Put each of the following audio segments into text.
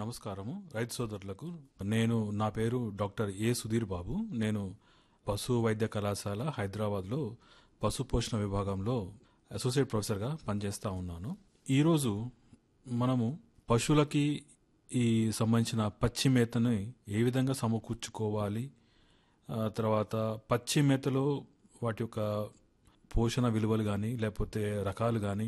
నమస్కారము రైతు సోదరులకు నేను నా పేరు డాక్టర్ ఏ సుధీర్ బాబు నేను పశు వైద్య కళాశాల హైదరాబాద్లో పశు పోషణ విభాగంలో అసోసియేట్ ప్రొఫెసర్గా పనిచేస్తూ ఉన్నాను ఈరోజు మనము పశువులకి ఈ సంబంధించిన పచ్చి మేతని ఏ విధంగా సమకూర్చుకోవాలి ఆ తర్వాత పచ్చి మేతలో వాటి యొక్క పోషణ విలువలు కానీ లేకపోతే రకాలు కానీ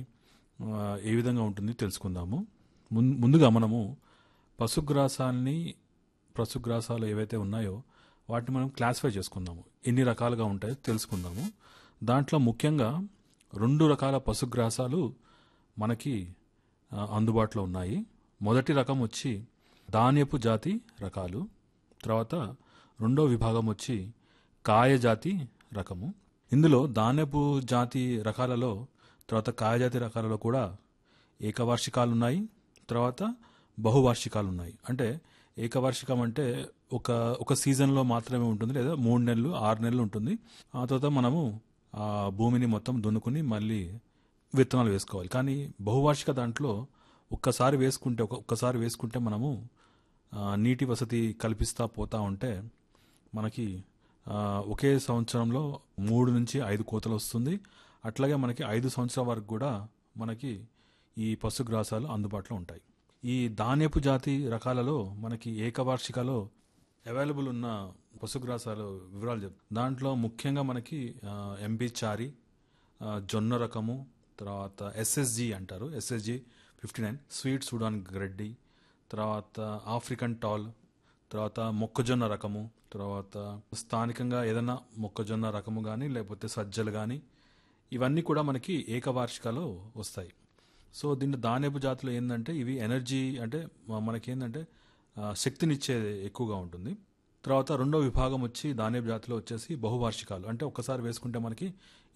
ఏ విధంగా ఉంటుంది తెలుసుకుందాము ముం- ముందుగా మనము పశుగ్రాసాల్ని పశుగ్రాసాలు ఏవైతే ఉన్నాయో వాటిని మనం క్లాసిఫై చేసుకుందాము ఎన్ని రకాలుగా ఉంటాయో తెలుసుకుందాము దాంట్లో ముఖ్యంగా రెండు రకాల పశుగ్రాసాలు మనకి ఆ, అందుబాటులో ఉన్నాయి మొదటి రకం వచ్చి ధాన్యపు జాతి రకాలు తర్వాత రెండో విభాగం వచ్చి కాయ జాతి రకము ఇందులో ధాన్యపు జాతి రకాలలో తర్వాత కాయ జాతి రకాలలో కూడా ఏకవార్షికాలు ఉన్నాయి తర్వాత బహువార్షికాలు ఉన్నాయి అంటే ఏకవార్షికం అంటే ఒక ఒక సీజన్లో మాత్రమే ఉంటుంది లేదా మూడు నెలలు ఆరు నెలలు ఉంటుంది ఆ తర్వాత మనము ఆ భూమిని మొత్తం దున్నుకుని మళ్ళీ విత్తనాలు వేసుకోవాలి కానీ బహువార్షిక దాంట్లో ఒక్కసారి వేసుకుంటే ఒక ఒక్కసారి వేసుకుంటే మనము ఆ, నీటి వసతి కల్పిస్తా పోతా ఉంటే మనకి ఆ, ఒకే సంవత్సరంలో మూడు నుంచి ఐదు కోతలు వస్తుంది అట్లాగే మనకి ఐదు సంవత్సరాల వరకు కూడా మనకి ఈ పశుగ్రాసాలు అందుబాటులో ఉంటాయి ఈ ధాన్యపు జాతి రకాలలో మనకి ఏకవార్షికలో అవైలబుల్ ఉన్న పశుగ్రాసాలు వివరాలు చెప్ దాంట్లో ముఖ్యంగా మనకి ఎంపీ చారి ఆ, జొన్న రకము తర్వాత ఎస్ఎస్జి అంటారు SSG fifty nine sweet Sudan గ్రెడ్డి తర్వాత ఆఫ్రికన్ టాల్ తర్వాత మొక్కజొన్న రకము తర్వాత స్థానికంగా ఏదైనా మొక్కజొన్న రకము కానీ లేకపోతే సజ్జలు కానీ ఇవన్నీ కూడా మనకి ఏకవార్షికలో వస్తాయి సో దీంట్లో ధాన్యపు జాతులు ఏంటంటే ఇవి ఎనర్జీ అంటే మ- మనకి ఏంటంటే ఆ, శక్తినిచ్చేది ఎక్కువగా ఉంటుంది తర్వాత రెండో విభాగం వచ్చి ధాన్యపు జాతిలో వచ్చేసి బహువార్షికాలు అంటే ఒక్కసారి వేసుకుంటే మనకి